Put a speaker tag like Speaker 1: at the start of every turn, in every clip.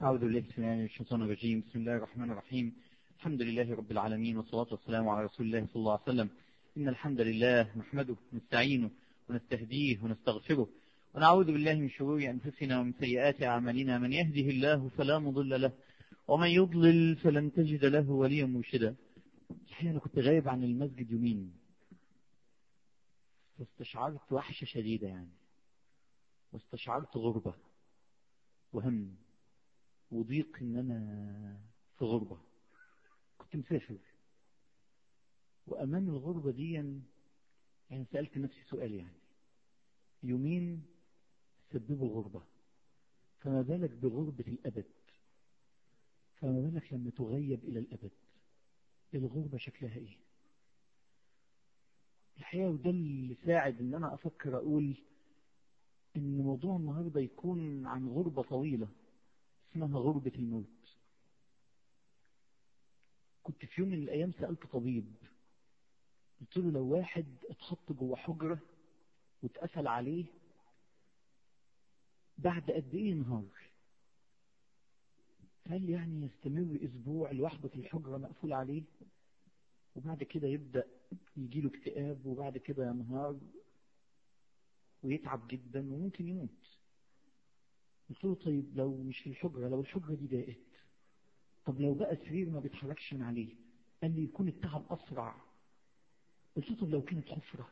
Speaker 1: أعوذ بالله من الشيطان الرجيم بسم الله الرحمن الرحيم الحمد لله رب العالمين والصلاة والسلام على رسول الله صلى الله عليه وسلم إن الحمد لله نحمده ونستعينه ونستهديه ونستغفره ونعوذ بالله من شرور أنفسنا ومن سيئات أعمالنا من يهده الله فلا مضل له ومن يضلل فلن تجد له وليا مرشدا الحقيقة أنا كنت غايب عن المسجد يومين واستشعرت وحشة شديدة يعني واستشعرت غربة وهم وضيق ان انا في غربة كنت مسافر وامام الغربة دي يعني سألت نفسي سؤال يعني يومين سببوا غربة فما بالك بغربة الأبد فما بالك لما تغيب إلى الأبد الغربة شكلها إيه الحقيقة وده اللي ساعد إن أنا أفكر أقول إن موضوع النهاردة يكون عن غربة طويلة اسمها غربة الموت كنت في يوم من الأيام سألت طبيب قلت له لو واحد اتحط جوه حجرة واتقفل عليه بعد قد ايه نهار قال يعني يستمر اسبوع لوحده في الحجرة مقفول عليه وبعد كده يبدأ يجيله اكتئاب وبعد كده ينهار ويتعب جدا وممكن يموت قلت له طيب لو مش في الحجرة لو الحجرة دي ضاقت طب لو بقى سرير ما بيتحركش من عليه قال لي يكون التعب أسرع قلت له طب لو كانت حفرة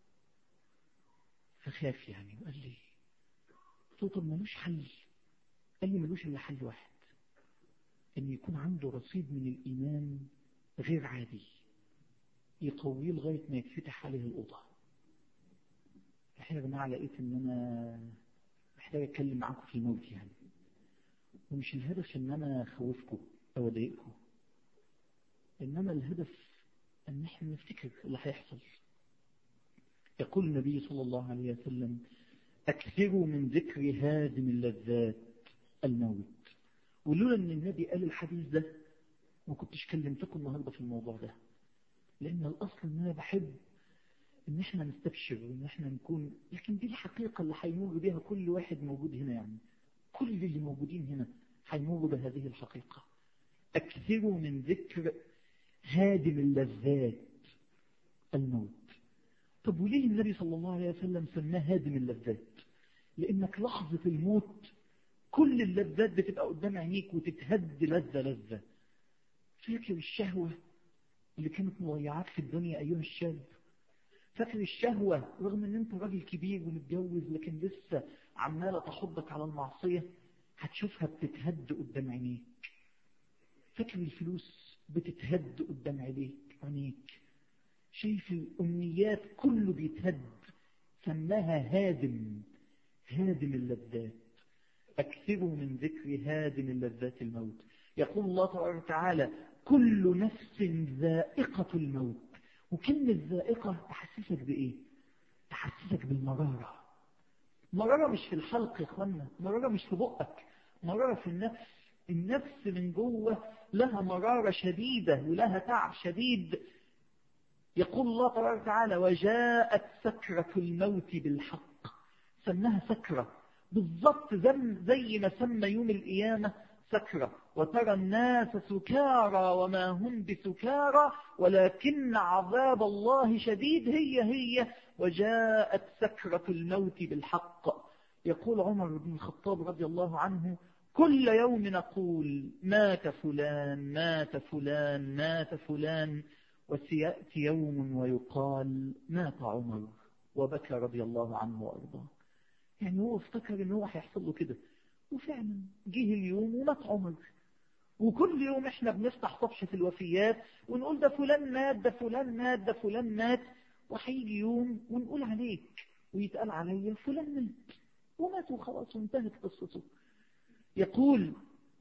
Speaker 1: فخاف يعني وقال لي قلت له طب ملوش حل قال لي ملوش إلا حل واحد إن يكون عنده رصيد من الإيمان غير عادي يقويه لغاية ما يتفتح عليه الأوضة الحقيقة يا جماعة لقيت إن أنا محتاج أتكلم معاكم في الموت يعني ومش الهدف إن أنا أخوفكم أو أضايقكم إنما الهدف أن احنا نفتكر اللي هيحصل يقول النبي صلى الله عليه وسلم أكثروا من ذكر هادم اللذات الموت ولولا أن النبي قال الحديث ده ما كنتش كلمتكم النهاردة في الموضوع ده لأن الأصل أن أنا بحب ان احنا نستبشر وان احنا نكون لكن دي الحقيقة اللي هيمر بها كل واحد موجود هنا يعني كل اللي موجودين هنا هيمروا بهذه الحقيقة اكثروا من ذكر هادم اللذات الموت طب وليه النبي صلى الله عليه وسلم سماه هادم اللذات لانك لحظة الموت كل اللذات بتبقى قدام عينيك وتتهد لذة لذة فاكر الشهوة اللي كانت مضيعات في الدنيا ايها الشاب فاكر الشهوة رغم ان انت راجل كبير ومتجوز لكن لسه عمالة تحضك على المعصية هتشوفها بتتهد قدام عينيك فاكر الفلوس بتتهد قدام عينيك عينيك شايف الأمنيات كله بيتهد سماها هادم هادم اللذات أكثروا من ذكر هادم اللذات الموت يقول الله تبارك وتعالى كل نفس ذائقة الموت وكلمة ذائقة تحسسك بإيه؟ تحسسك بالمرارة مرارة مش في الحلق يا اخوانا مرارة مش في بقك مرارة في النفس النفس من جوه لها مرارة شديدة ولها تعب شديد يقول الله تبارك وتعالى وجاءت سكرة الموت بالحق سماها سكرة بالضبط زي ما سمى يوم القيامة سكرة وترى الناس سكارى وما هم بسكارى ولكن عذاب الله شديد هي هي وجاءت سكرة الموت بالحق يقول عمر بن الخطاب رضي الله عنه كل يوم نقول مات فلان مات فلان مات فلان وسيأتي يوم ويقال مات عمر وبكى رضي الله عنه وأرضاه يعني هو افتكر ان هو هيحصل له كده وفعلا جه اليوم ومات عمر وكل يوم احنا بنفتح صفحة الوفيات ونقول ده فلان مات ده فلان مات ده فلان مات وهيجي يوم ونقول عليك ويتقال عليا فلان مات ومات وخلاص وانتهت قصته يقول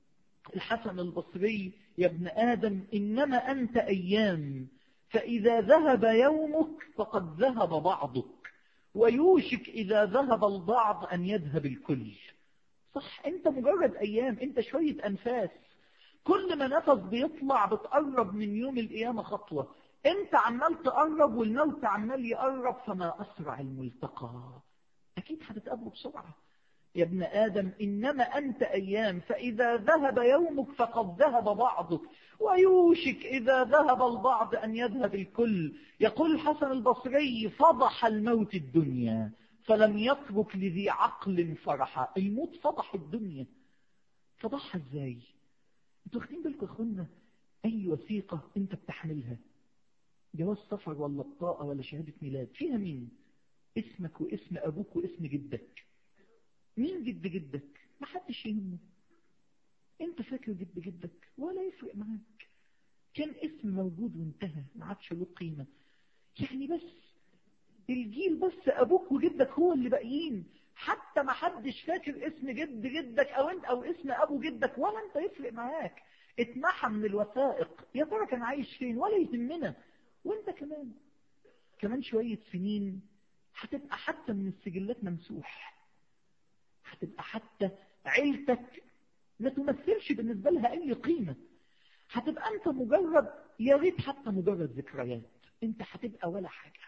Speaker 1: الحسن البصري يا ابن آدم إنما أنت أيام فإذا ذهب يومك فقد ذهب بعضك ويوشك إذا ذهب البعض أن يذهب الكل صح انت مجرد ايام انت شوية انفاس كل ما نفس بيطلع بتقرب من يوم القيامة خطوة انت عمال تقرب والموت عمال يقرب فما اسرع الملتقى اكيد هتتقابلوا بسرعة يا ابن آدم إنما أنت أيام فإذا ذهب يومك فقد ذهب بعضك ويوشك إذا ذهب البعض أن يذهب الكل يقول الحسن البصري فضح الموت الدنيا فلم يترك لذي عقل فرحا الموت فضح الدنيا فضحها ازاي انتوا واخدين بالكم يا اخوانا اي وثيقة انت بتحملها جواز سفر ولا بطاقة ولا شهادة ميلاد فيها مين اسمك واسم ابوك واسم جدك مين جد جدك ما حدش يهمه انت فاكر جد جدك ولا يفرق معاك كان اسم موجود وانتهى ما عادش له قيمة يعني بس الجيل بس ابوك وجدك هو اللي باقيين حتى ما حدش فاكر اسم جد جدك او انت او اسم ابو جدك ولا انت يفرق معاك اتمحى من الوثائق يا ترى كان عايش فين ولا يهمنا وانت كمان كمان شوية سنين هتبقى حتى من السجلات ممسوح هتبقى حتى عيلتك ما تمثلش بالنسبة لها اي قيمة هتبقى انت مجرد يا ريت حتى مجرد ذكريات انت هتبقى ولا حاجة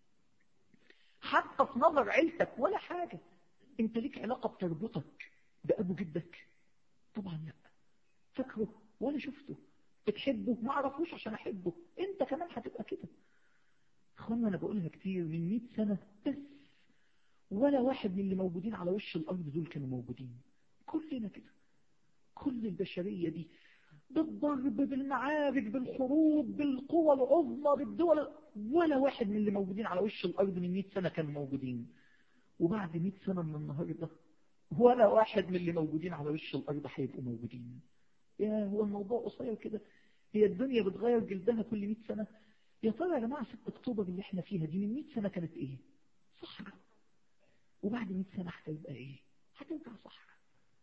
Speaker 1: حتى في نظر عيلتك ولا حاجة انت ليك علاقة بتربطك بأبو جدك طبعا لا فاكره ولا شفته بتحبه ما عرفوش عشان احبه انت كمان هتبقى كده اخوانا انا بقولها كتير من 100 سنة بس ولا واحد من اللي موجودين على وش الارض دول كانوا موجودين كلنا كده كل البشرية دي بالضرب بالمعارك بالحروب بالقوى العظمى بالدول ولا واحد من اللي موجودين على وش الأرض من 100 سنة كانوا موجودين وبعد 100 سنة من النهاردة ولا واحد من اللي موجودين على وش الأرض هيبقوا موجودين يا هو الموضوع قصير كده هي الدنيا بتغير جلدها كل 100 سنة يا ترى يا جماعة 6 أكتوبر اللي احنا فيها دي من 100 سنة كانت ايه صحراء وبعد 100 سنة هتبقى ايه هترجع صحراء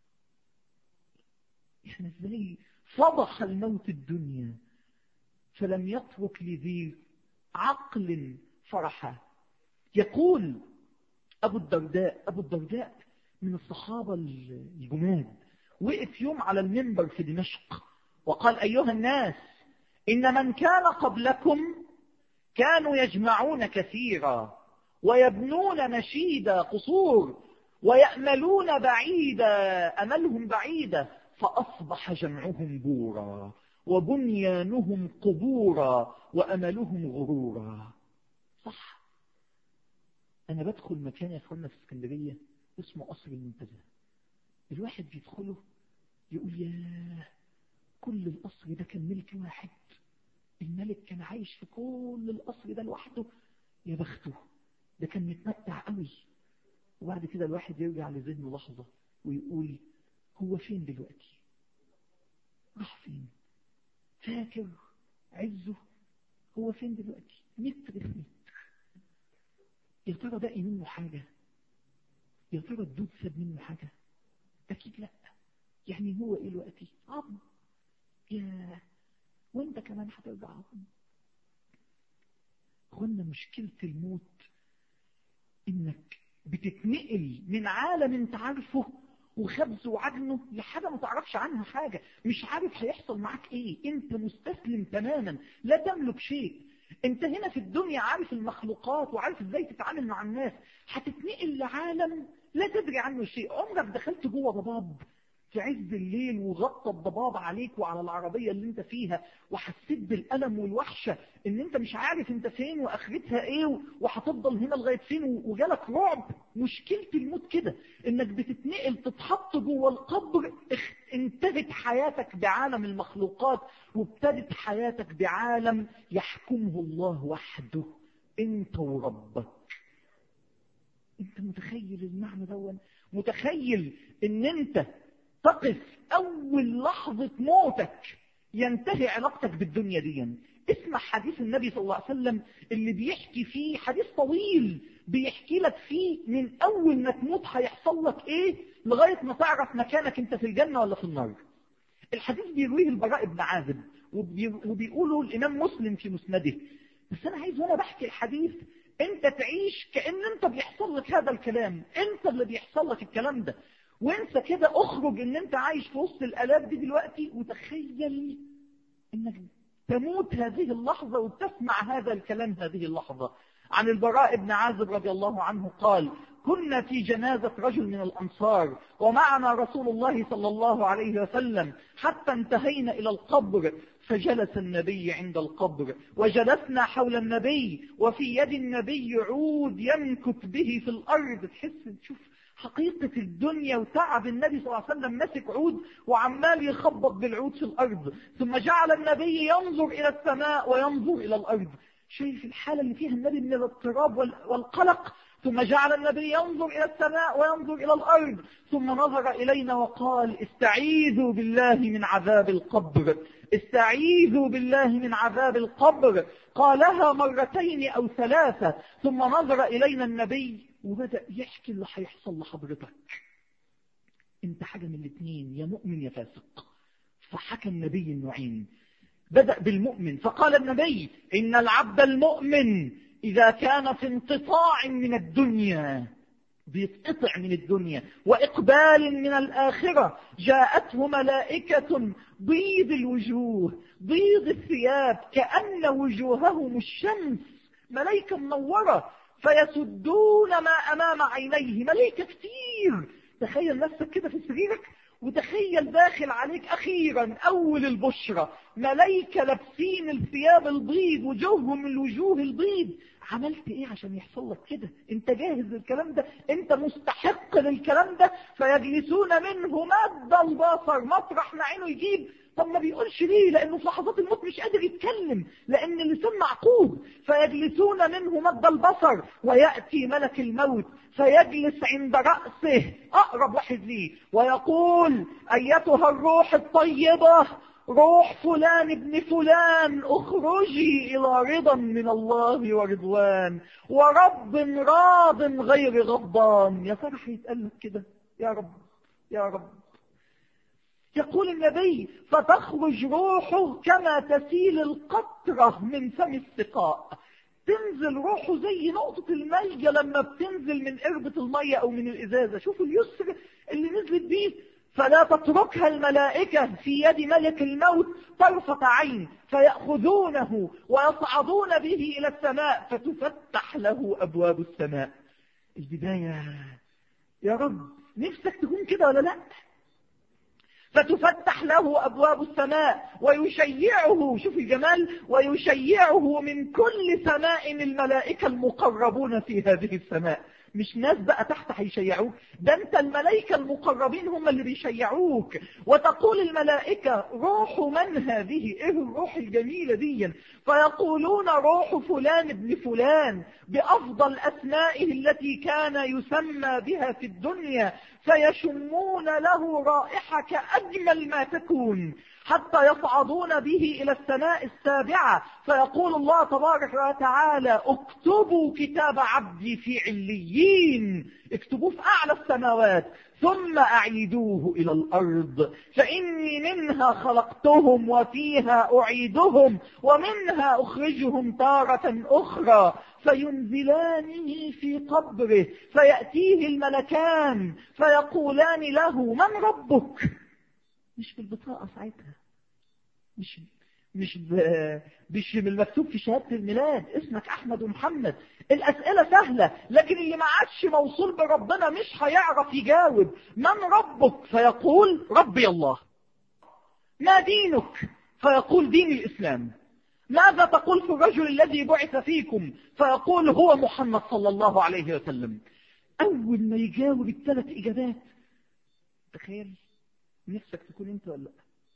Speaker 1: احنا ازاي فضح الموت الدنيا فلم يترك لذي عقل فرحا يقول أبو الدرداء أبو الدرداء من الصحابة الجماد وقف يوم على المنبر في دمشق وقال أيها الناس إن من كان قبلكم كانوا يجمعون كثيرا ويبنون مشيدا قصور ويأملون بعيدا أملهم بعيدا فأصبح جمعهم بورا وبنيانهم قبورا وأملهم غرورا صح أنا بدخل مكان يا أخوانا في اسكندرية اسمه قصر المنتزه الواحد بيدخله يقول ياه كل القصر ده كان ملك واحد الملك كان عايش في كل القصر ده لوحده يا بخته ده كان متمتع قوي وبعد كده الواحد يرجع لذهنه لحظة ويقول هو فين دلوقتي راح فين فاكر عزه هو فين دلوقتي متر في متر يا ترى باقي منه حاجة يا ترى الدود ساب منه حاجة أكيد لا يعني هو إيه دلوقتي عظم يا وانت كمان هترجع عظم قلنا مشكلة الموت انك بتتنقل من عالم انت عارفه وخبزه وعجنه لحاجة ما تعرفش عنها حاجة مش عارف هيحصل معاك ايه انت مستسلم تماما لا تملك شيء انت هنا في الدنيا عارف المخلوقات وعارف ازاي تتعامل مع الناس هتتنقل لعالم لا تدري عنه شيء عمرك دخلت جوه ضباب في عز الليل وغطى الضباب عليك وعلى العربية اللي انت فيها وحسيت بالألم والوحشة ان انت مش عارف انت فين واخرتها ايه وهتفضل هنا لغاية فين وجالك رعب مشكلة الموت كده انك بتتنقل تتحط جوه القبر انتهت حياتك بعالم المخلوقات وابتدت حياتك بعالم يحكمه الله وحده انت وربك انت متخيل المعنى دون متخيل ان انت تقف أول لحظة موتك ينتهي علاقتك بالدنيا دي اسمع حديث النبي صلى الله عليه وسلم اللي بيحكي فيه حديث طويل بيحكي لك فيه من أول ما تموت هيحصل لك إيه لغاية ما تعرف مكانك أنت في الجنة ولا في النار الحديث بيرويه البراء بن عازب وبيقوله الإمام مسلم في مسنده بس أنا عايز وأنا بحكي الحديث أنت تعيش كأن أنت بيحصل لك هذا الكلام أنت اللي بيحصل لك الكلام ده وانسى كده اخرج ان انت عايش في وسط الالاف دي دلوقتي وتخيل انك تموت هذه اللحظة وتسمع هذا الكلام هذه اللحظة عن البراء بن عازب رضي الله عنه قال
Speaker 2: كنا في جنازة رجل من الأنصار ومعنا رسول الله صلى الله عليه وسلم حتى انتهينا إلى القبر فجلس النبي عند القبر وجلسنا حول النبي وفي يد النبي عود ينكت به في الأرض تحس تشوف حقيقة الدنيا وتعب النبي صلى الله عليه وسلم مسك عود وعمال يخبط بالعود في الأرض ثم جعل النبي ينظر إلى السماء وينظر إلى الأرض شايف الحالة اللي فيها النبي من الاضطراب والقلق ثم جعل النبي ينظر إلى السماء وينظر إلى الأرض ثم نظر إلينا وقال استعيذوا بالله من عذاب القبر استعيذوا بالله من عذاب القبر قالها مرتين أو ثلاثة ثم نظر إلينا النبي وبدأ يحكي اللي هيحصل لحضرتك انت حاجة من الاثنين يا مؤمن يا فاسق فحكى النبي النوعين بدأ بالمؤمن فقال النبي إن العبد المؤمن إذا كان في انقطاع من الدنيا بيتقطع من الدنيا وإقبال من الآخرة جاءته ملائكة بيض الوجوه بيض الثياب كأن وجوههم الشمس ملائكة منورة فيسدون ما أمام عينيه ملائكة كتير تخيل نفسك كده في سريرك وتخيل داخل عليك أخيرا أول البشرة ملايكة لابسين الثياب البيض وجوههم الوجوه البيض عملت ايه عشان يحصل لك كده انت جاهز للكلام ده انت مستحق للكلام ده فيجلسون منه مد البصر مطرح ما عينه يجيب طب ما بيقولش ليه لانه في لحظات الموت مش قادر يتكلم لان اللسان معقود فيجلسون منه مد البصر ويأتي ملك الموت فيجلس عند رأسه اقرب واحد ليه ويقول ايتها الروح الطيبة روح فلان ابن فلان اخرجي الى رضا من الله ورضوان ورب راض غير غضبان يا فرح يتقال كده يا رب يا رب يقول النبي فتخرج روحه كما تسيل القطرة من فم السقاء تنزل روحه زي نقطة المية لما بتنزل من قربة المية أو من الإزازة شوفوا اليسر اللي نزلت بيه فلا تتركها الملائكة في يد ملك الموت طرفة عين فيأخذونه ويصعدون به إلى السماء فتفتح له أبواب السماء البداية يا رب نفسك تكون كده ولا لا فتفتح له أبواب السماء ويشيعه شوف الجمال ويشيعه من كل سماء الملائكة المقربون في هذه السماء مش ناس بقى تحت هيشيعوك ده انت الملائكة المقربين هم اللي بيشيعوك وتقول الملائكة روح من هذه ايه الروح الجميلة دي فيقولون روح فلان ابن فلان بأفضل أسمائه التي كان يسمى بها في الدنيا فيشمون له رائحة كأجمل ما تكون حتى يصعدون به إلى السماء السابعة فيقول الله تبارك وتعالى اكتبوا كتاب عبدي في عليين اكتبوه في أعلى السماوات ثم أعيدوه إلى الأرض فإني منها خلقتهم وفيها أعيدهم ومنها أخرجهم تارة أخرى فينزلانه في قبره فيأتيه الملكان فيقولان له من ربك مش بالبطاقة ساعتها مش مش ب... مش بالمكتوب في شهادة الميلاد اسمك أحمد ومحمد الأسئلة سهلة لكن اللي ما عادش موصول بربنا مش هيعرف يجاوب من ربك فيقول ربي الله ما دينك فيقول دين الإسلام ماذا تقول في الرجل الذي بعث فيكم فيقول هو محمد صلى الله عليه وسلم أول ما يجاوب الثلاث إجابات تخيل نفسك تكون انت ولا لا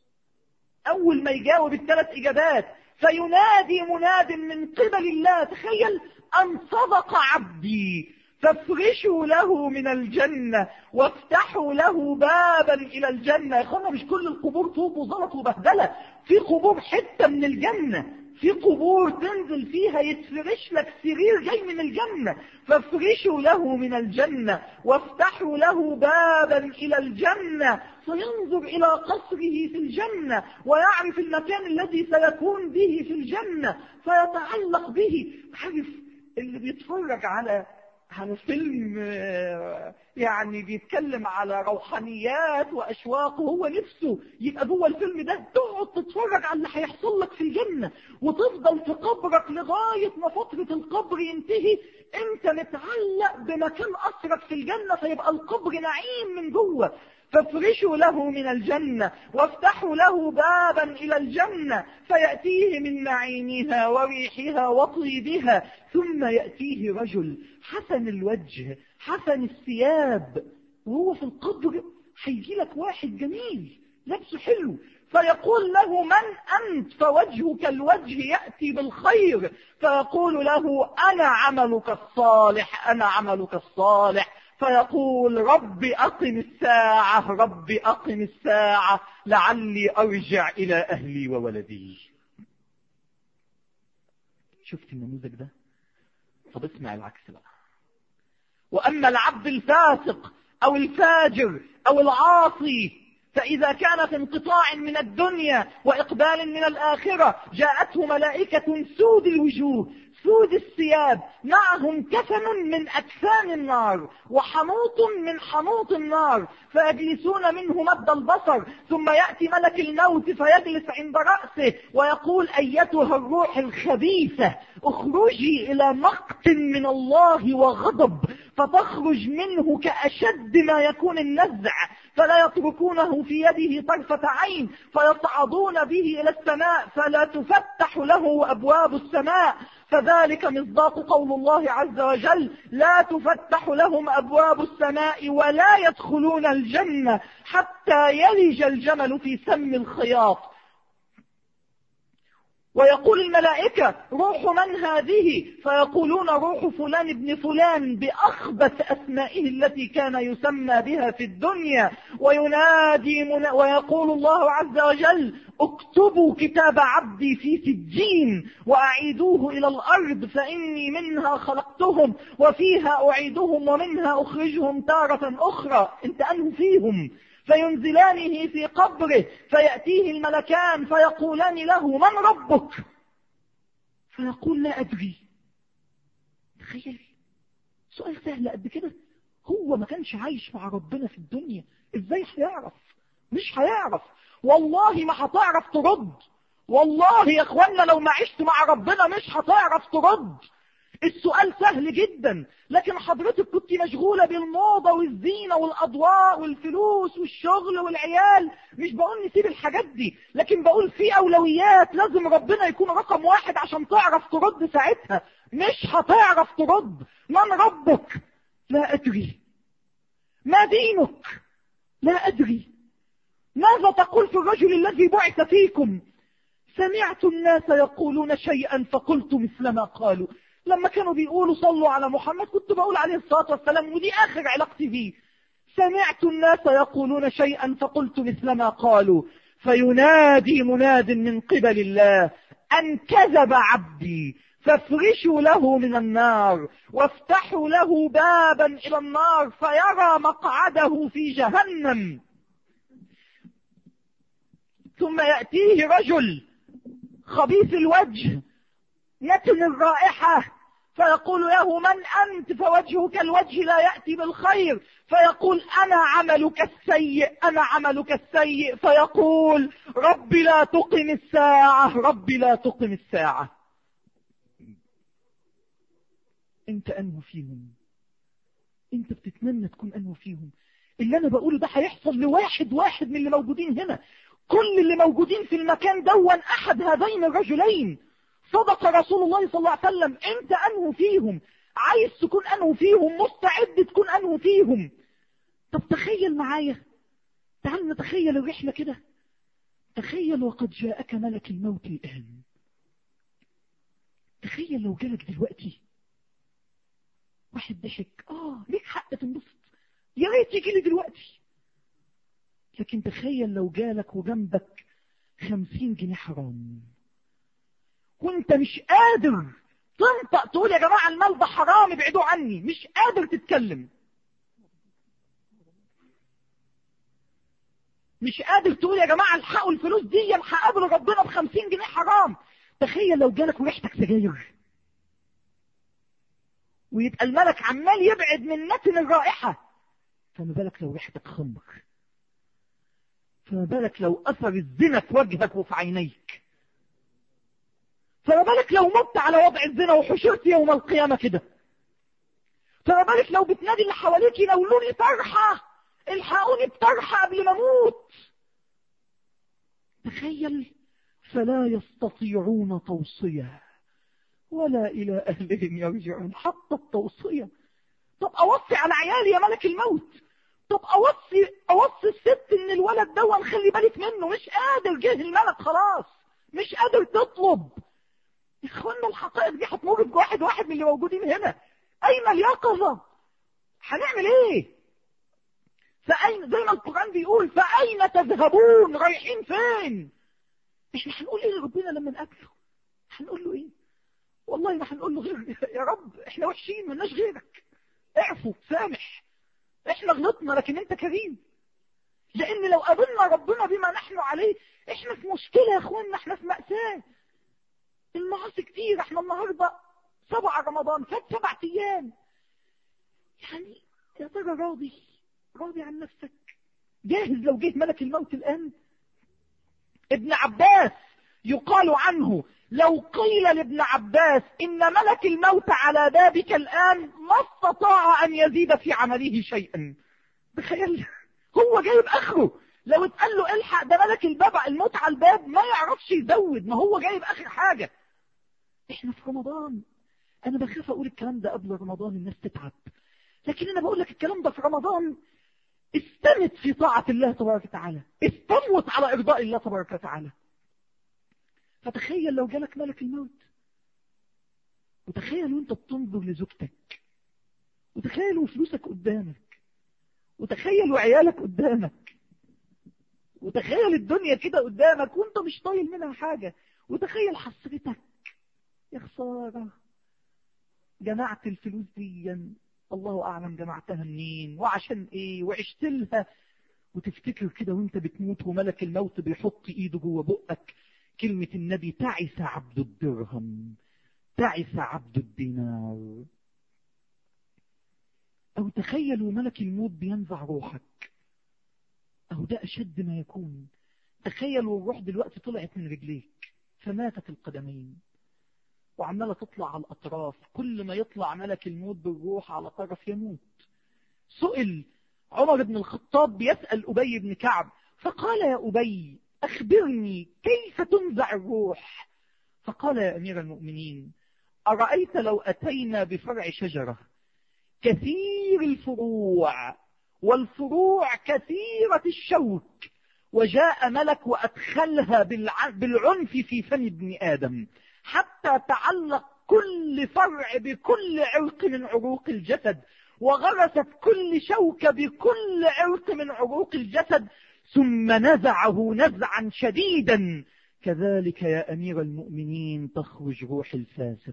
Speaker 2: اول ما يجاوب الثلاث اجابات فينادي مناد من قبل الله تخيل ان صدق عبدي فافرشوا له من الجنة وافتحوا له بابا الى الجنة يا اخوانا مش كل القبور طوب وزلط وبهدلة في قبور حتة من الجنة في قبور تنزل فيها يتفرش لك سرير جاي من الجنة فافرشوا له من الجنة وافتحوا له بابا إلى الجنة فينظر إلى قصره في الجنة ويعرف المكان الذي سيكون به في الجنة فيتعلق به عارف اللي بيتفرج على عن فيلم آه، يعني بيتكلم على روحانيات واشواق وهو نفسه يبقى جوه الفيلم ده تقعد تتفرج على اللي هيحصل لك في الجنه وتفضل في قبرك لغايه ما فتره القبر ينتهي انت متعلق بمكان اسرك في الجنه فيبقى القبر نعيم من جوه فافرشوا له من الجنة وافتحوا له بابا إلى الجنة فيأتيه من نعيمها وريحها وطيبها ثم يأتيه رجل حسن الوجه حسن الثياب وهو في القبر هيجي لك واحد جميل لبسه حلو فيقول له من أنت فوجهك الوجه يأتي بالخير فيقول له أنا عملك الصالح أنا عملك الصالح فيقول رب أقم الساعة رب أقم الساعة لعلي أرجع إلى أهلي وولدي شفت النموذج ده طب اسمع العكس بقى وأما العبد الفاسق أو الفاجر أو العاصي فإذا كان في انقطاع من الدنيا وإقبال من الآخرة جاءته ملائكة سود الوجوه سود الثياب معهم كفن من أكفان النار وحنوط من حنوط النار فيجلسون منه مد البصر ثم يأتي ملك الموت فيجلس عند رأسه ويقول أيتها الروح الخبيثة اخرجي إلى مقت من الله وغضب فتخرج منه كأشد ما يكون النزع فلا يتركونه في يده طرفة عين فيصعدون به إلى السماء فلا تفتح له أبواب السماء فذلك مصداق قول الله عز وجل لا تفتح لهم أبواب السماء ولا يدخلون الجنة حتى يلج الجمل في سم الخياط ويقول الملائكة روح من هذه فيقولون روح فلان ابن فلان بأخبث أسمائه التي كان يسمى بها في الدنيا وينادي من ويقول الله عز وجل اكتبوا كتاب عبدي في سجين وأعيدوه إلى الأرض فإني منها خلقتهم وفيها أعيدهم ومنها أخرجهم تارة أخرى انت أنه فيهم فينزلانه في قبره فيأتيه الملكان فيقولان له من ربك فيقول لا أدري تخيل سؤال سهل قد كده هو ما كانش عايش مع ربنا في الدنيا ازاي هيعرف مش هيعرف والله ما هتعرف ترد والله يا اخوانا لو ما عشت مع ربنا مش هتعرف ترد السؤال سهل جدا لكن حضرتك كنت مشغولة بالموضة والزينة والأضواء والفلوس والشغل والعيال مش بقول نسيب الحاجات دي لكن بقول في أولويات لازم ربنا يكون رقم واحد عشان تعرف ترد ساعتها مش هتعرف ترد من ربك لا أدري ما دينك لا أدري ماذا تقول في الرجل الذي بعث فيكم سمعت الناس يقولون شيئا فقلت مثل ما قالوا لما كانوا بيقولوا صلوا على محمد كنت بقول عليه الصلاة والسلام ودي آخر علاقتي بيه سمعت الناس يقولون شيئا فقلت مثل ما قالوا فينادي مناد من قبل الله أن كذب عبدي فافرشوا له من النار وافتحوا له بابا إلى النار فيرى مقعده في جهنم ثم يأتيه رجل خبيث الوجه نتن الرائحة فيقول له من أنت فوجهك الوجه لا يأتي بالخير فيقول أنا عملك السيء أنا عملك السيء فيقول رب لا تقم الساعة رب لا تقم الساعة انت أنه فيهم انت بتتمنى تكون أنه فيهم اللي أنا بقوله ده هيحصل لواحد واحد من اللي موجودين هنا كل اللي موجودين في المكان دون أحد هذين الرجلين صدق رسول الله صلى الله عليه وسلم انت انه فيهم عايز تكون انه فيهم مستعد تكون انه فيهم طب تخيل معايا تعال نتخيل الرحلة كده تخيل وقد جاءك ملك الموت الآن تخيل لو جالك دلوقتي واحد ضحك اه ليك حق تنبسط يا ريت يجي لي دلوقتي لكن تخيل لو جالك وجنبك خمسين جنيه حرام وانت مش قادر تنطق تقول يا جماعة المال ده حرام ابعدوا عني مش قادر تتكلم مش قادر تقول يا جماعة الحقوا الفلوس دي هقابل ربنا بخمسين جنيه حرام تخيل لو جالك وريحتك سجاير ويبقى الملك عمال يبعد من نتن الرائحة فما بالك لو ريحتك خمر فما بالك لو أثر الزنا في وجهك وفي عينيك فما بالك لو مت على وضع الزنا وحشرت يوم القيامة كده فما بالك لو بتنادي اللي حواليك يناولوني طرحة الحقوني بطرحة قبل ما اموت تخيل فلا يستطيعون توصية ولا إلى أهلهم يرجعون حتى التوصية طب أوصي على عيالي يا ملك الموت طب أوصي أوصي الست إن الولد ده نخلي بالك منه مش قادر جه الملك خلاص مش قادر تطلب يا اخوانا الحقائق دي هتمر بواحد واحد من اللي موجودين هنا أين اليقظة هنعمل إيه فأين زي ما القرآن بيقول فأين تذهبون رايحين فين احنا هنقول ايه لربنا لما نقابله هنقول له ايه والله ما هنقول له غير يا رب احنا وحشين ملناش غيرك اعفو سامح احنا غلطنا لكن انت كريم لان لو قابلنا ربنا بما نحن عليه احنا في مشكلة يا اخوانا احنا في مأساة المعاصي كتير احنا النهاردة سبع رمضان فات سبع ايام يعني يا ترى راضي راضي عن نفسك جاهز لو جه ملك الموت الآن ابن عباس يقال عنه لو قيل لابن عباس إن ملك الموت على بابك الآن ما استطاع أن يزيد في عمله شيئا تخيل هو جايب آخره لو اتقال له الحق ده ملك الباب الموت على الباب ما يعرفش يزود ما هو جايب آخر حاجة احنا في رمضان أنا بخاف أقول الكلام ده قبل رمضان الناس تتعب لكن أنا بقول لك الكلام ده في رمضان استمت في طاعة الله تبارك وتعالى استموت على إرضاء الله تبارك وتعالى فتخيل لو جالك ملك الموت وتخيل وانت بتنظر لزوجتك وتخيل وفلوسك قدامك وتخيل وعيالك قدامك وتخيل الدنيا كده قدامك وانت مش طايل منها حاجة وتخيل حسرتك يا خسارة جمعت الفلوس دي الله أعلم جمعتها منين وعشان إيه وعشت لها وتفتكر كده وانت بتموت وملك الموت بيحط إيده جوه بقك كلمة النبي تعس عبد الدرهم تعس عبد الدينار أو تخيل وملك الموت بينزع روحك أو ده أشد ما يكون تخيل والروح دلوقتي طلعت من رجليك فماتت القدمين وعمالة تطلع على الأطراف كل ما يطلع ملك الموت بالروح على طرف يموت سئل عمر بن الخطاب بيسأل أبي بن كعب فقال يا أبي أخبرني كيف تنزع الروح فقال يا أمير المؤمنين أرأيت لو أتينا بفرع شجرة كثير الفروع والفروع كثيرة الشوك وجاء ملك وأدخلها بالعنف في فم ابن آدم حتى تعلق كل فرع بكل عرق من عروق الجسد وغرست كل شوكة بكل عرق من عروق الجسد ثم نزعه نزعا شديدا كذلك يا أمير المؤمنين تخرج روح الفاسق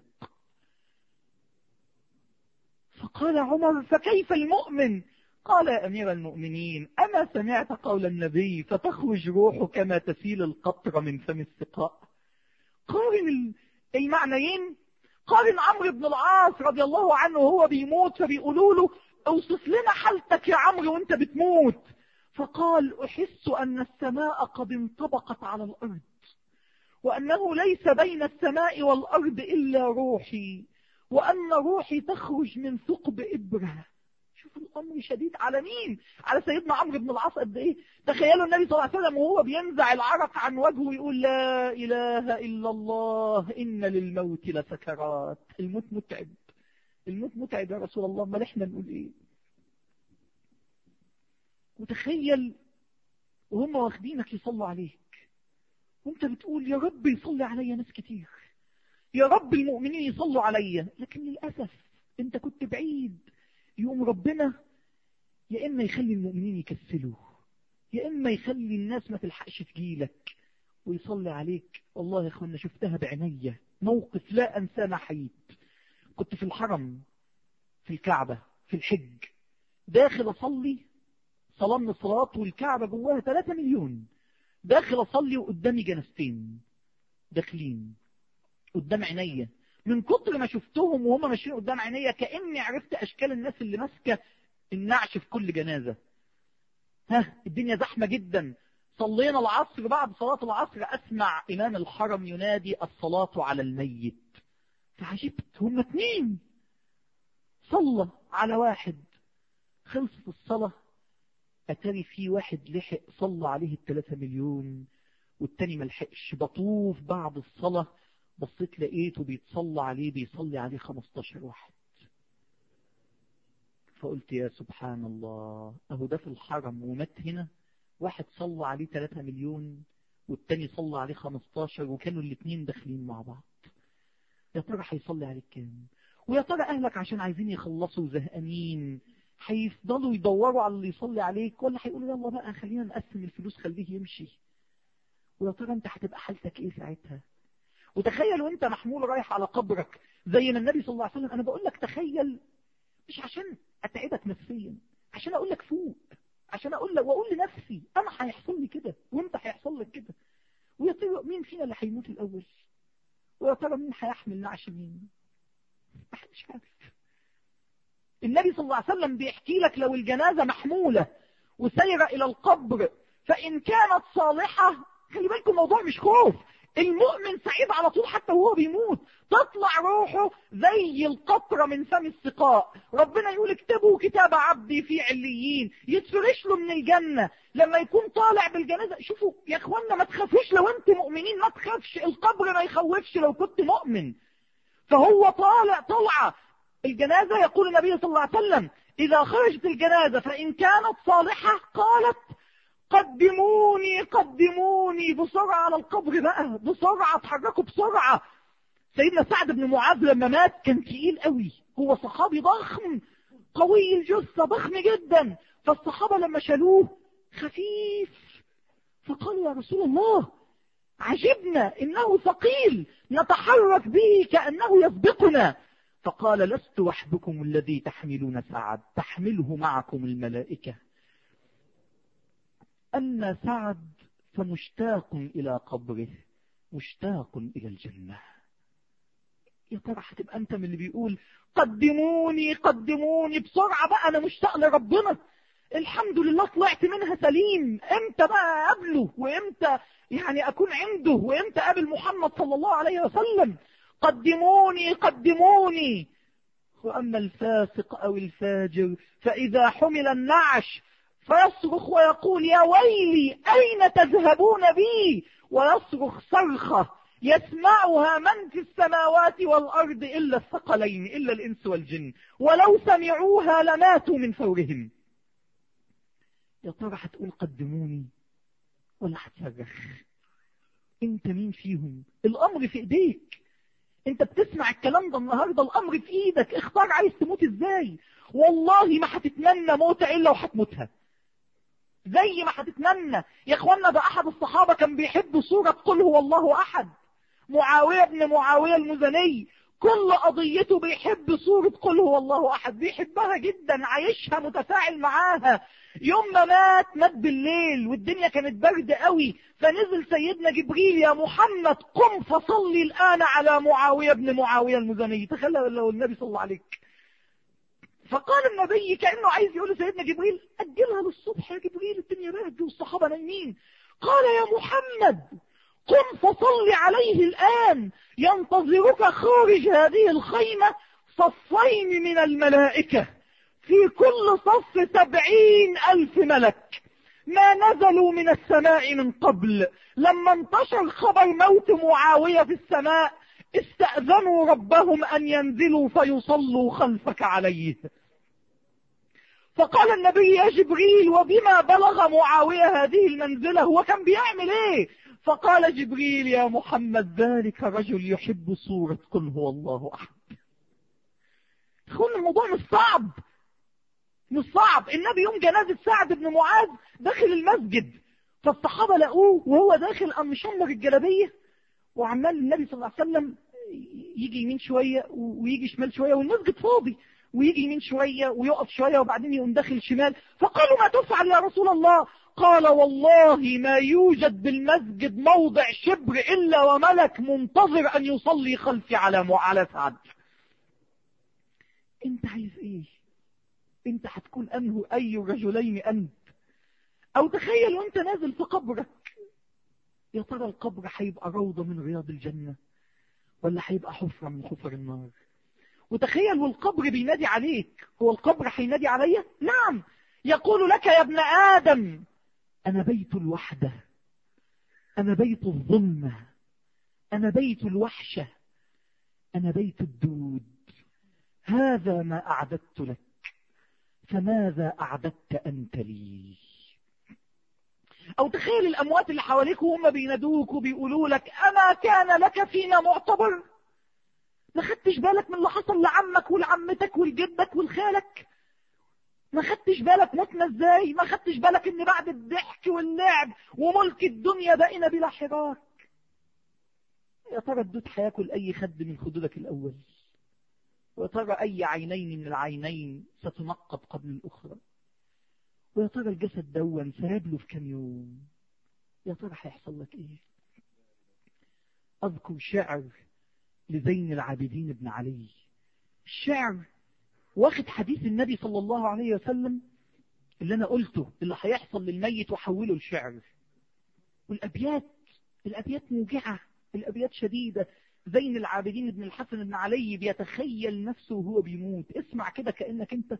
Speaker 2: فقال عمر فكيف المؤمن قال يا أمير المؤمنين أما سمعت قول النبي فتخرج روح كما تسيل القطر من فم السقاء قارن المعنيين قارن عمرو بن العاص رضي الله عنه وهو بيموت فبيقولوا له اوصف لنا حالتك يا عمرو وانت بتموت فقال أحس أن السماء قد انطبقت على الأرض وأنه ليس بين السماء والأرض إلا روحي وأن روحي تخرج من ثقب إبرة شوف الأمر شديد على مين على سيدنا عمرو بن العاص قد إيه تخيلوا النبي صلى الله عليه وسلم وهو بينزع العرق عن وجهه ويقول لا إله إلا الله إن للموت لسكرات الموت متعب الموت متعب يا رسول الله ما احنا نقول إيه وتخيل وهم واخدينك يصلوا عليك وانت بتقول يا رب يصلي عليا ناس كتير يا رب المؤمنين يصلوا عليا لكن للأسف انت كنت بعيد يقوم ربنا يا إما يخلي المؤمنين يكسلوا يا إما يخلي الناس ما تلحقش تجيلك ويصلي عليك والله يا اخوانا شفتها بعينيا موقف لا أنساه ما حييت كنت في الحرم في الكعبة في الحج داخل أصلي صلاة من الصلاة والكعبة جواها 3 مليون داخل أصلي وقدامي جنازتين داخلين قدام عينيا من كتر ما شفتهم وهم ماشيين قدام عينيا كاني عرفت اشكال الناس اللي ماسكه النعش في كل جنازه ها الدنيا زحمه جدا صلينا العصر بعد صلاه العصر اسمع امام الحرم ينادي الصلاه على الميت فعجبت هم اتنين صلى على واحد خلصت الصلاه اتاري في واحد لحق صلى عليه الثلاثة مليون والتاني ملحقش بطوف بعد الصلاة بصيت لقيته بيتصلى عليه بيصلي عليه 15 واحد فقلت يا سبحان الله اهو ده في الحرم ومات هنا واحد صلى عليه 3 مليون والتاني صلى عليه 15 وكانوا الاثنين داخلين مع بعض يا ترى هيصلي عليك كام ويا ترى اهلك عشان عايزين يخلصوا زهقانين هيفضلوا يدوروا على اللي يصلي عليك ولا هيقولوا يلا بقى خلينا نقسم الفلوس خليه يمشي ويا ترى انت هتبقى حالتك ايه ساعتها وتخيل وانت محمول رايح على قبرك زي ما النبي صلى الله عليه وسلم انا بقول لك تخيل مش عشان اتعبك نفسيا عشان اقول لك فوق عشان اقول لك واقول لنفسي انا هيحصل لي كده وانت هيحصل لك كده ويا ترى مين فينا اللي هيموت الاول ويا ترى مين هيحمل نعش مين محدش عارف النبي صلى الله عليه وسلم بيحكي لك لو الجنازة محمولة وسيرة إلى القبر فإن كانت صالحة خلي بالكم الموضوع مش خوف المؤمن سعيد على طول حتى وهو بيموت تطلع روحه زي القطرة من فم السقاء ربنا يقول اكتبوا كتاب عبدي في عليين يتفرش له من الجنة لما يكون طالع بالجنازة شوفوا يا اخوانا ما تخافوش لو انت مؤمنين ما تخافش القبر ما يخوفش لو كنت مؤمن فهو طالع طلعة الجنازة يقول النبي صلى الله عليه وسلم إذا خرجت الجنازة فإن كانت صالحة قالت قدموني قدموني بسرعة على القبر بقى بسرعة اتحركوا بسرعة سيدنا سعد بن معاذ لما مات كان تقيل قوي هو صحابي ضخم قوي الجثة ضخم جدا فالصحابة لما شالوه خفيف فقالوا يا رسول الله عجبنا إنه ثقيل نتحرك به كأنه يسبقنا فقال لست وحدكم الذي تحملون سعد تحمله معكم الملائكة أما سعد فمشتاق إلى قبره مشتاق إلى الجنة يا ترى هتبقى أنت من اللي بيقول قدموني قدموني بسرعة بقى أنا مشتاق لربنا الحمد لله طلعت منها سليم امتى بقى قبله وامتى يعني أكون عنده وامتى قابل محمد صلى الله عليه وسلم قدموني قدموني وأما الفاسق أو الفاجر فإذا حمل النعش فيصرخ ويقول يا ويلي أين تذهبون بي ويصرخ صرخة يسمعها من في السماوات والأرض إلا الثقلين إلا الإنس والجن ولو سمعوها لماتوا من فورهم يا ترى هتقول قدموني ولا هتصرخ انت مين فيهم الأمر في ايديك انت بتسمع الكلام ده النهاردة الامر في ايدك اختار عايز تموت ازاي والله ما هتتمنى موتة الا وهتموتها زي ما هتتمنى يا اخوانا ده احد الصحابة كان بيحب سورة قل هو الله احد معاوية بن معاوية المزني كل قضيته بيحب سورة قل هو الله احد بيحبها جدا عايشها متفاعل معاها يوم ما مات مات بالليل والدنيا كانت برد قوي فنزل سيدنا جبريل يا محمد قم فصلي الآن على معاوية بن معاوية المزني تخيل لو النبي صلى الله عليك فقال النبي كأنه عايز يقول لسيدنا جبريل أجلها للصبح يا جبريل الدنيا برد والصحابة نايمين قال يا محمد قم فصل عليه الآن ينتظرك خارج هذه الخيمة صفين من الملائكة في كل صف سبعين ألف ملك ما نزلوا من السماء من قبل لما انتشر خبر موت معاوية في السماء استأذنوا ربهم أن ينزلوا فيصلوا خلفك عليه فقال النبي يا جبريل وبما بلغ معاوية هذه المنزلة هو كان بيعمل ايه فقال جبريل يا محمد ذلك رجل يحب صورة قل هو الله أحد اخوان الموضوع مش صعب مش صعب النبي يوم جنازة سعد بن معاذ داخل المسجد فالصحابة لقوه وهو داخل قام مشمر الجلابية وعمال النبي صلى الله عليه وسلم يجي يمين شوية ويجي شمال شوية والمسجد فاضي ويجي يمين شوية ويقف شوية وبعدين يقوم داخل شمال فقالوا ما تفعل يا رسول الله قال والله ما يوجد بالمسجد موضع شبر إلا وملك منتظر أن يصلي خلفي على على سعد انت عايز ايه انت هتكون انه اي رجلين انت او تخيل وانت نازل في قبرك يا ترى القبر هيبقى روضة من رياض الجنة ولا هيبقى حفرة من حفر النار وتخيل والقبر بينادي عليك هو القبر هينادي عليا نعم يقول لك يا ابن آدم أنا بيت الوحدة أنا بيت الظلمة أنا بيت الوحشة أنا بيت الدود هذا ما أعددت لك فماذا أعددت أنت لي أو تخيل الأموات اللي حواليك وهم بينادوك وبيقولوا لك أما كان لك فينا معتبر ما خدتش بالك من اللي حصل لعمك ولعمتك ولجدك ولخالك ما خدتش بالك متنا ازاي ما خدتش بالك ان بعد الضحك واللعب وملك الدنيا بقينا بلا حراك يا ترى الدود هياكل اي خد من خدودك الاول ويا ترى اي عينين من العينين ستنقب قبل الاخرى ويا ترى الجسد دون ساب له في كام يوم يا ترى هيحصل لك ايه اذكر شعر لزين العابدين بن علي الشعر واخد حديث النبي صلى الله عليه وسلم اللي انا قلته اللي هيحصل للميت وحوله لشعر والابيات الابيات موجعه الابيات شديده زين العابدين بن الحسن بن علي بيتخيل نفسه وهو بيموت اسمع كده كانك انت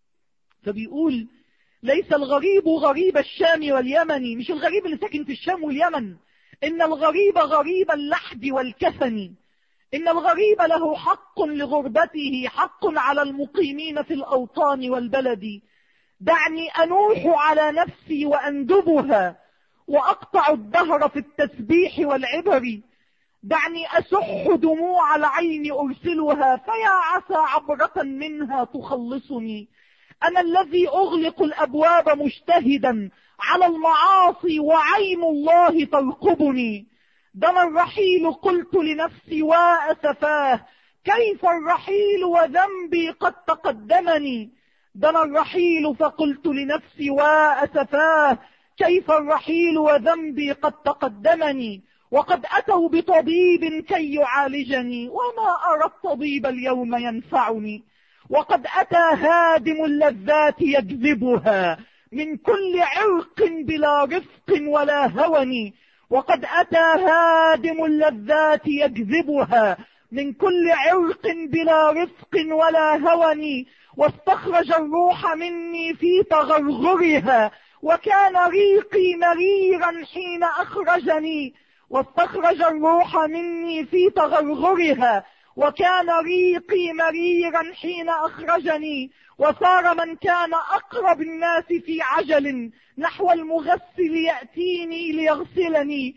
Speaker 2: فبيقول ليس الغريب غريب الشام واليمن مش الغريب اللي ساكن في الشام واليمن ان الغريب غريب اللحد والكفن إن الغريب له حق لغربته حق على المقيمين في الأوطان والبلد دعني أنوح على نفسي وأندبها وأقطع الدهر في التسبيح والعبر دعني أسح دموع العين أرسلها فيا عسى عبرة منها تخلصني أنا الذي أغلق الأبواب مجتهدا على المعاصي وعين الله ترقبني دنا الرحيل قلت لنفسي وأسفاه كيف الرحيل وذنبي قد تقدمني دنا الرحيل فقلت لنفسي وأسفاه كيف الرحيل وذنبي قد تقدمني وقد أتوا بطبيب كي يعالجني وما أرى الطبيب اليوم ينفعني وقد أتى هادم اللذات يجذبها من كل عرق بلا رفق ولا هون وقد أتى هادم اللذات يجذبها من كل عرق بلا رفق ولا هون واستخرج الروح مني في تغرغرها وكان ريقي مريرا حين أخرجني واستخرج الروح مني في تغرغرها وكان ريقي مريرا حين أخرجني وصار من كان أقرب الناس في عجل نحو المغسل يأتيني ليغسلني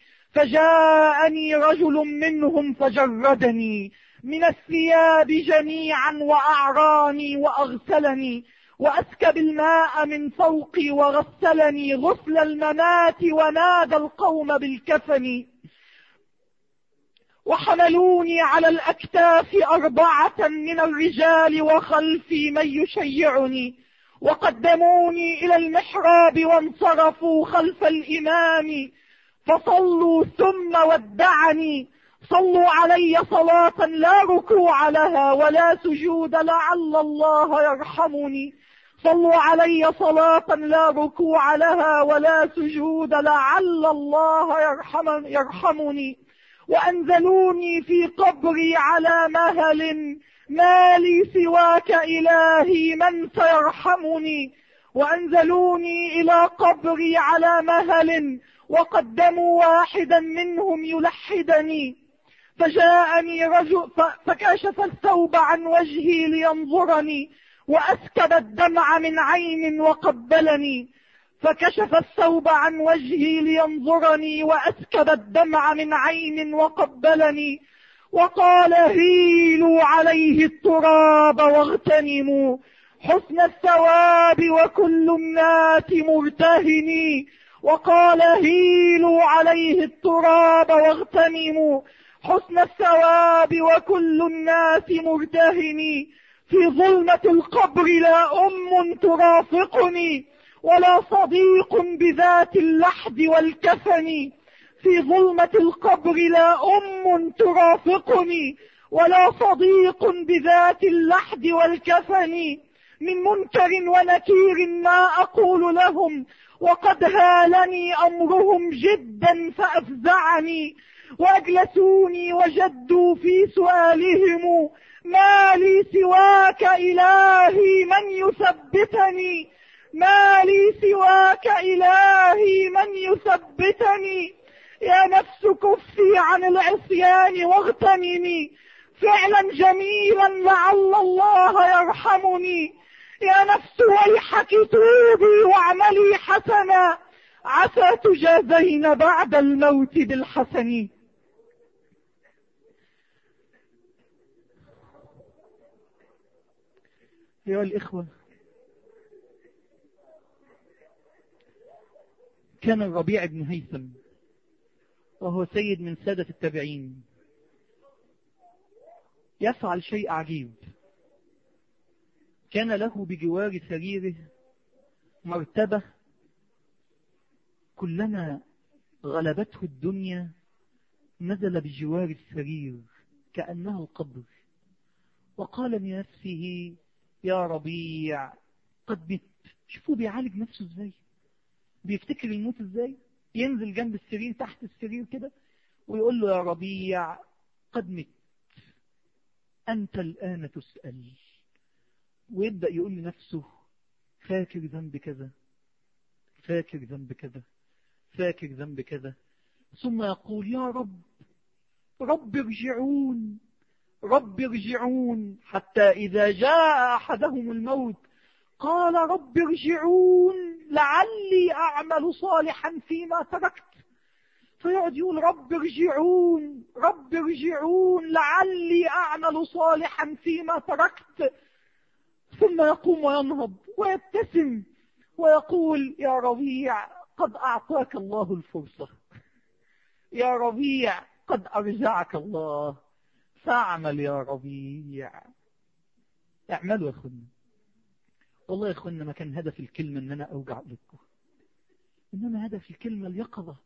Speaker 2: فجاءني رجل منهم فجردني من الثياب جميعا وأعراني وأغسلني وأسكب الماء من فوقي وغسلني غسل الممات ونادى القوم بالكفن وحملوني على الأكتاف أربعة من الرجال وخلفي من يشيعني وقدموني إلى المحراب وانصرفوا خلف الإمام فصلوا ثم ودعني صلوا علي صلاة لا ركوع لها ولا سجود لعل الله يرحمني صلوا علي صلاة لا ركوع لها ولا سجود لعل الله يرحم يرحمني وأنزلوني في قبري على مهل ما لي سواك إلهي من سيرحمني وأنزلوني إلى قبري على مهل وقدموا واحدا منهم يلحدني فجاءني رجل فكشف الثوب عن وجهي لينظرني وأسكب الدمع من عين وقبلني فكشف الثوب عن وجهي لينظرني وأسكب الدمع من عين وقبلني وقال هيلوا عليه التراب واغتنموا حسن الثواب وكل الناس مرتهني وقال هيلوا عليه التراب واغتنموا حسن الثواب وكل الناس مرتهني في ظلمة القبر لا أم ترافقني ولا صديق بذات اللحد والكفن في ظلمة القبر لا أم ترافقني ولا صديق بذات اللحد والكفن من منكر ونكير ما أقول لهم وقد هالني أمرهم جدا فأفزعني وأجلسوني وجدوا في سؤالهم ما لي سواك إلهي من يثبتني ما لي سواك إلهي من يثبتني يا نفس كفي عن العصيان واغتنمي فعلا جميلا لعل الله يرحمني يا نفس ويحك توبي واعملي حسنا عسى تجازين بعد الموت بالحسن أيها الإخوة كان الربيع بن هيثم وهو سيد من سادة التابعين يفعل شيء عجيب كان له بجوار سريره مرتبة كلما غلبته الدنيا نزل بجوار السرير كأنه القبر وقال لنفسه يا ربيع قد مت شوفوا بيعالج نفسه ازاي بيفتكر الموت ازاي ينزل جنب السرير تحت السرير كده ويقول له يا ربيع قد مت أنت الآن تسأل ويبدأ يقول لنفسه فاكر ذنب كذا فاكر ذنب كذا فاكر ذنب كذا ثم يقول يا رب رب ارجعون رب ارجعون حتى إذا جاء أحدهم الموت قال رب ارجعون لعلي أعمل صالحا فيما تركت فيقعد يقول رب ارجعون رب ارجعون لعلي أعمل صالحا فيما تركت ثم يقوم وينهض ويبتسم ويقول يا ربيع قد أعطاك الله الفرصة يا ربيع قد أرجعك الله فاعمل يا ربيع اعملوا يا أخونا والله يا أخونا ما كان هدف الكلمة أن أنا أوجع لكم إنما هدف الكلمة اليقظة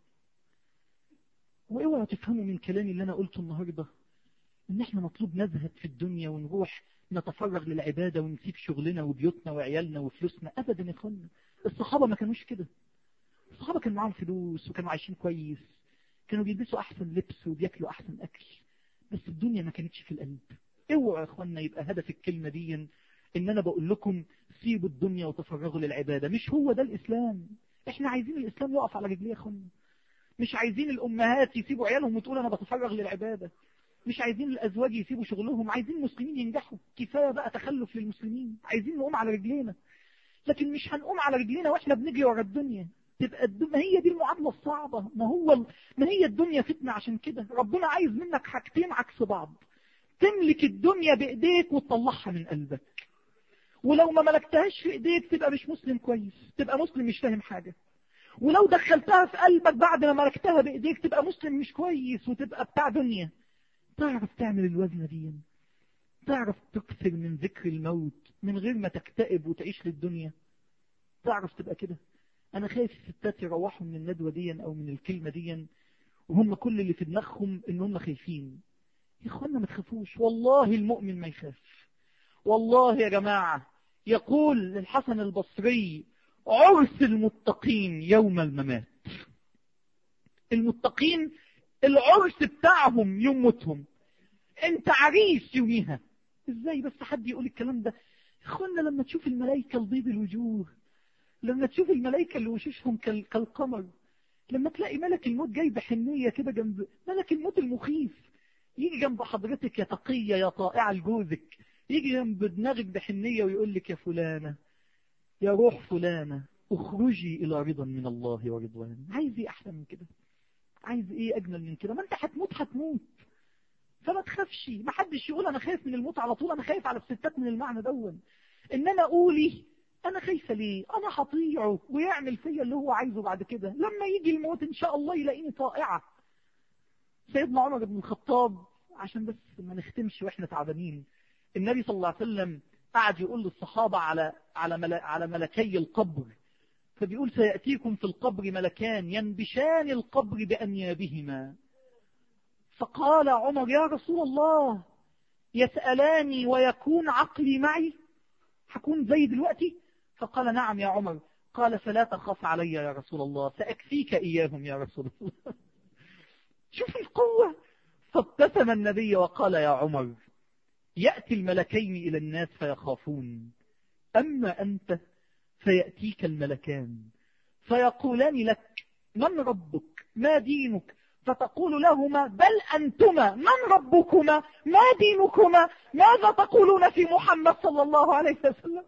Speaker 2: واوعوا تفهموا من كلامي اللي أنا قلته النهاردة إن إحنا مطلوب نزهد في الدنيا ونروح نتفرغ للعبادة ونسيب شغلنا وبيوتنا وعيالنا وفلوسنا أبدا يا أخوانا الصحابة ما كانوش كده الصحابة كانوا معاهم فلوس وكانوا عايشين كويس كانوا بيلبسوا أحسن لبس وبياكلوا أحسن أكل بس الدنيا ما كانتش في القلب اوعوا يا أخوانا يبقى هدف الكلمة دي إن أنا بقول لكم سيبوا الدنيا وتفرغوا للعبادة مش هو ده الإسلام احنا عايزين الإسلام يقف على رجليه يا أخوانا مش عايزين الأمهات يسيبوا عيالهم وتقول أنا بتفرغ للعبادة مش عايزين الأزواج يسيبوا شغلهم عايزين المسلمين ينجحوا كفاية بقى تخلف للمسلمين عايزين نقوم على رجلينا لكن مش هنقوم على رجلينا واحنا بنجري ورا الدنيا تبقى الدنيا ما هي دي المعادلة الصعبة ما هو ما هي الدنيا فتنة عشان كده ربنا عايز منك حاجتين عكس بعض تملك الدنيا بإيديك وتطلعها من قلبك ولو ما ملكتهاش في إيديك تبقى مش مسلم كويس تبقى مسلم مش فاهم حاجة ولو دخلتها في قلبك بعد ما ملكتها بإيديك تبقى مسلم مش كويس وتبقى بتاع دنيا تعرف تعمل الوزنة دي تعرف تكثر من ذكر الموت من غير ما تكتئب وتعيش للدنيا تعرف تبقى كده انا خايف الستات يروحوا من الندوة دي او من الكلمة دي وهم كل اللي في دماغهم ان هم خايفين يا اخوانا ما تخافوش والله المؤمن ما يخاف والله يا جماعة يقول الحسن البصري عرس المتقين يوم الممات المتقين العرس بتاعهم يوم موتهم انت عريس يوميها ازاي بس حد يقول الكلام ده اخوانا لما تشوف الملائكة البيض الوجوه لما تشوف الملائكة اللي وشوشهم كالقمر لما تلاقي ملك الموت جاي بحنية كده جنب ملك الموت المخيف يجي جنب حضرتك يا تقية يا طائعة لجوزك يجي جنب دماغك بحنية ويقول لك يا فلانة يا روح فلانة اخرجي إلى رضا من الله ورضوان عايز ايه أحسن من كده عايز ايه أجمل من كده ما انت هتموت هتموت فما تخافش ما حدش يقول انا خايف من الموت على طول انا خايف على الستات من المعنى دون ان انا قولي انا خايفة ليه انا هطيعه ويعمل فيا اللي هو عايزه بعد كده لما يجي الموت ان شاء الله يلاقيني طائعة سيدنا عمر بن الخطاب عشان بس ما نختمش واحنا تعبانين النبي صلى الله عليه وسلم قعد يقول للصحابة على على على ملكي القبر فبيقول سيأتيكم في القبر ملكان ينبشان القبر بأنيابهما فقال عمر يا رسول الله يسألاني ويكون عقلي معي حكون زي دلوقتي فقال نعم يا عمر قال فلا تخاف علي يا رسول الله سأكفيك إياهم يا رسول الله شوف القوة فابتسم النبي وقال يا عمر يأتي الملكين إلى الناس فيخافون أما أنت فيأتيك الملكان فيقولان لك من ربك ما دينك فتقول لهما بل أنتما من ربكما ما دينكما ماذا تقولون في محمد صلى الله عليه وسلم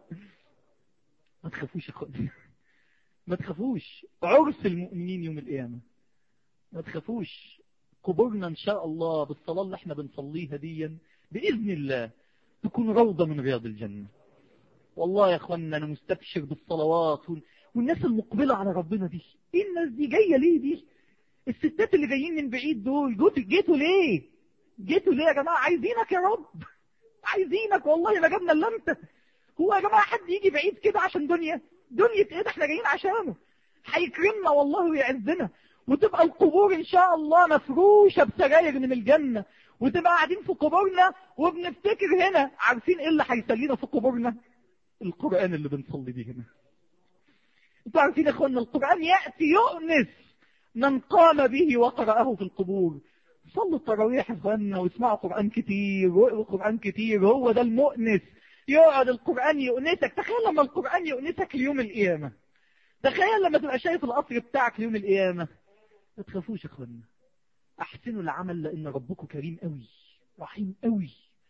Speaker 2: ما تخافوش يا أخواني ما تخافوش عرس المؤمنين يوم القيامة ما تخافوش قبورنا إن شاء الله بالصلاة اللي احنا بنصليها ديا بإذن الله تكون روضة من رياض الجنة والله يا اخوانا انا مستبشر بالصلوات والناس المقبلة على ربنا دي ايه الناس دي جاية ليه دي الستات اللي جايين من بعيد دول جيتوا ليه جيتوا ليه يا جماعة عايزينك يا رب عايزينك والله ما جبنا الا انت هو يا جماعة حد يجي بعيد كده عشان دنيا دنيا ايه ده احنا جايين عشانه هيكرمنا والله ويعزنا وتبقى القبور ان شاء الله مفروشة بسراير من الجنة وتبقى قاعدين في قبورنا وبنفتكر هنا عارفين ايه اللي هيسلينا في قبورنا القرآن اللي بنصلي بيه هنا انتوا عارفين يا اخوانا القرآن يأتي يؤنس من قام به وقرأه في القبور صلوا التراويح يا اخوانا واسمعوا قرآن كتير واقروا قرآن كتير هو ده المؤنس يقعد القرآن يؤنسك تخيل لما القرآن يؤنسك ليوم القيامة تخيل لما تبقى شايف القصر بتاعك ليوم القيامة ما تخافوش يا اخوانا احسنوا العمل لان ربكم كريم قوي رحيم قوي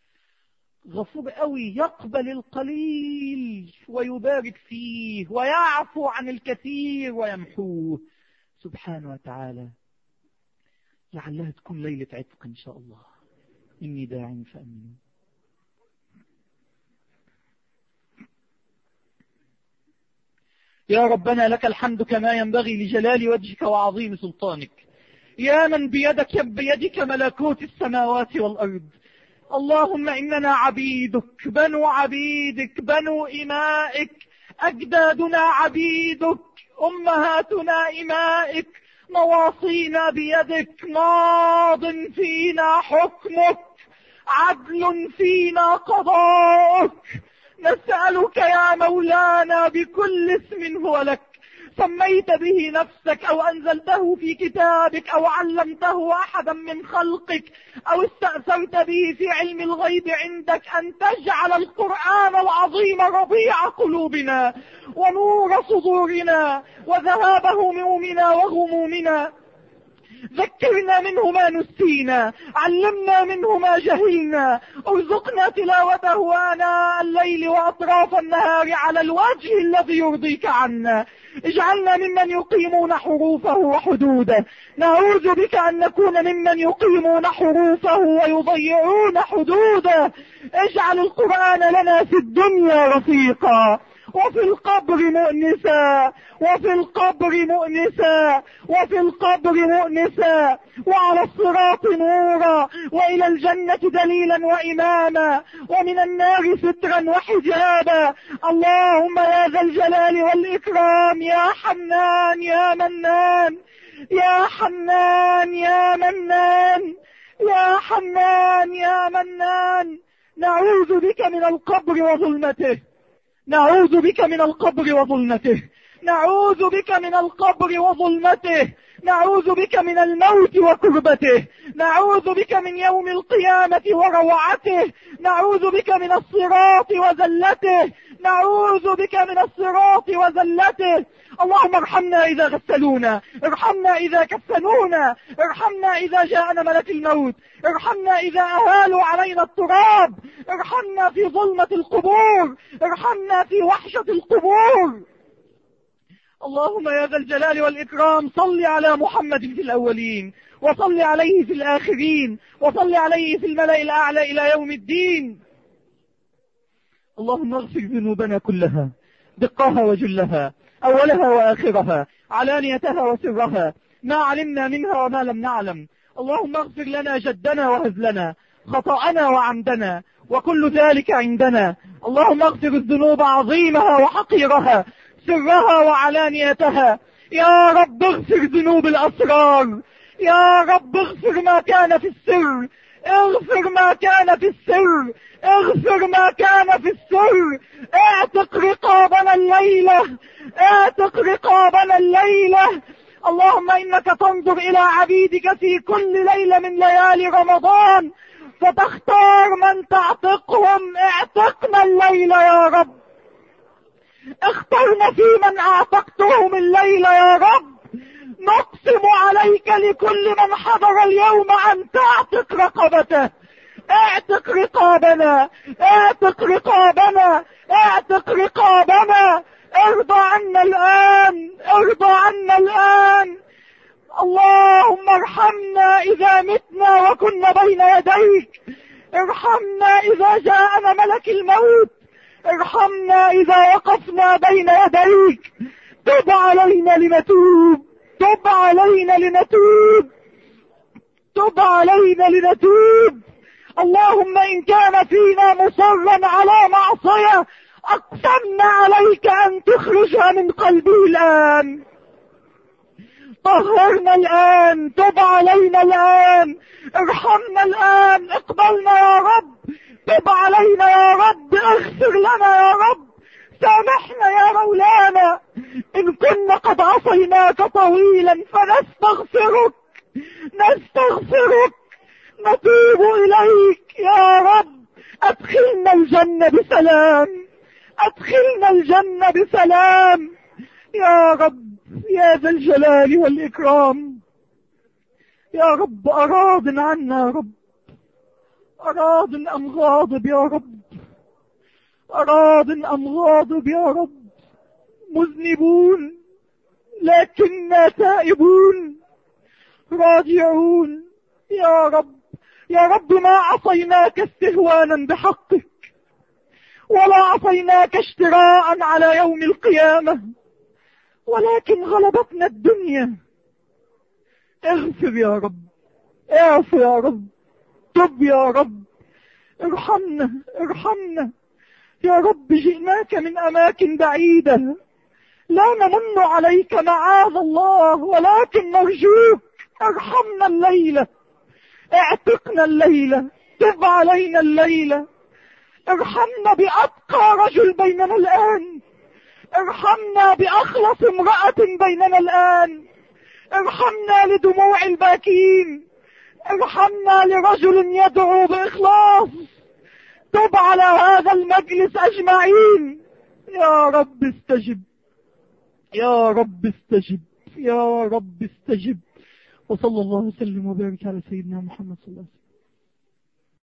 Speaker 2: غفور قوي يقبل القليل ويبارك فيه ويعفو عن الكثير ويمحوه سبحانه وتعالى لعلها تكون ليلة عتق إن شاء الله إني داع فأمنوا يا ربنا لك الحمد كما ينبغي لجلال وجهك وعظيم سلطانك يا من بيدك بيدك ملكوت السماوات والأرض اللهم إننا عبيدك بنو عبيدك بنو إمائك أجدادنا عبيدك أمهاتنا إمائك نواصينا بيدك ماض فينا حكمك عدل فينا قضاءك نسألك يا مولانا بكل اسم هو لك سميت به نفسك أو أنزلته في كتابك أو علمته أحدا من خلقك أو استأثرت به في علم الغيب عندك أن تجعل القرآن العظيم ربيع قلوبنا ونور صدورنا وذهاب همومنا وغمومنا ذكرنا منه ما نسينا علمنا منه ما جهلنا ارزقنا تلاوته آناء الليل وأطراف النهار على الوجه الذي يرضيك عنا اجعلنا ممن يقيمون حروفه وحدوده نعوذ بك أن نكون ممن يقيمون حروفه ويضيعون حدوده اجعل القرآن لنا في الدنيا رفيقا وفي القبر مؤنسا وفي القبر مؤنسا وفي القبر مؤنسا وعلى الصراط نورا وإلى الجنة دليلا وإماما ومن النار سترا وحجابا اللهم يا ذا الجلال والإكرام يا حنان يا منان يا حنان يا منان يا حنان يا منان نعوذ بك من القبر وظلمته نعوذ بك من القبر وظلمته نعوذ بك من القبر وظلمته نعوذ بك من الموت وكربته نعوذ بك من يوم القيامة وروعته نعوذ بك من الصراط وزلته نعوذ بك من الصراط وزلته اللهم ارحمنا إذا غسلونا ارحمنا إذا كفنونا ارحمنا إذا جاءنا ملك الموت ارحمنا إذا أهالوا علينا التراب ارحمنا في ظلمة القبور ارحمنا في وحشة القبور اللهم يا ذا الجلال والإكرام صل على محمد في الأولين وصل عليه في الآخرين وصل عليه في الملأ الأعلى إلى يوم الدين اللهم اغفر ذنوبنا كلها دقها وجلها أولها وآخرها علانيتها وسرها ما علمنا منها وما لم نعلم اللهم اغفر لنا جدنا وهزلنا خطأنا وعمدنا وكل ذلك عندنا اللهم اغفر الذنوب عظيمها وحقيرها سرها وعلانيتها يا رب اغفر ذنوب الأسرار يا رب اغفر ما كان في السر اغفر ما كان في السر اغفر ما كان في السر اعتق رقابنا الليلة اعتق رقابنا الليلة اللهم انك تنظر الى عبيدك في كل ليلة من ليالي رمضان فتختار من تعتقهم اعتقنا الليلة يا رب اخترنا في من اعتقتهم الليلة يا رب نقسم عليك لكل من حضر اليوم ان تعتق رقبته اعتق رقابنا اعتق رقابنا اعتق رقابنا ارضى عنا الان ارضى عنا الان اللهم ارحمنا اذا متنا وكنا بين يديك ارحمنا اذا جاءنا ملك الموت ارحمنا اذا وقفنا بين يديك تب علينا لنتوب تب علينا لنتوب تب علينا لنتوب اللهم ان كان فينا مصرا على معصية اقسمنا عليك ان تخرجها من قلبه الان طهرنا الان تب علينا الان ارحمنا الان اقبلنا يا رب تب علينا يا رب اغفر لنا يا رب سامحنا يا مولانا ان كنا قد عصيناك طويلا فنستغفرك نستغفرك نتوب اليك يا رب ادخلنا الجنة بسلام ادخلنا الجنة بسلام يا رب يا ذا الجلال والاكرام يا رب اراض عنا يا رب اراض ام غاضب يا رب اراض ام غاضب يا رب مذنبون لكننا تائبون راجعون يا رب يا رب ما عصيناك استهوانا بحقك ولا عصيناك اشتراء على يوم القيامة ولكن غلبتنا الدنيا اغفر يا رب اعف يا رب تب يا رب ارحمنا ارحمنا يا رب جئناك من اماكن بعيدة لا نمن عليك معاذ الله ولكن نرجوك ارحمنا الليلة اعتقنا الليلة تب علينا الليلة ارحمنا بأبقى رجل بيننا الآن ارحمنا بأخلص امرأة بيننا الآن ارحمنا لدموع الباكين ارحمنا لرجل يدعو بإخلاص تب على هذا المجلس أجمعين يا رب استجب يا رب استجب يا رب استجب وصلى الله وسلم وبارك على سيدنا محمد صلى الله عليه وسلم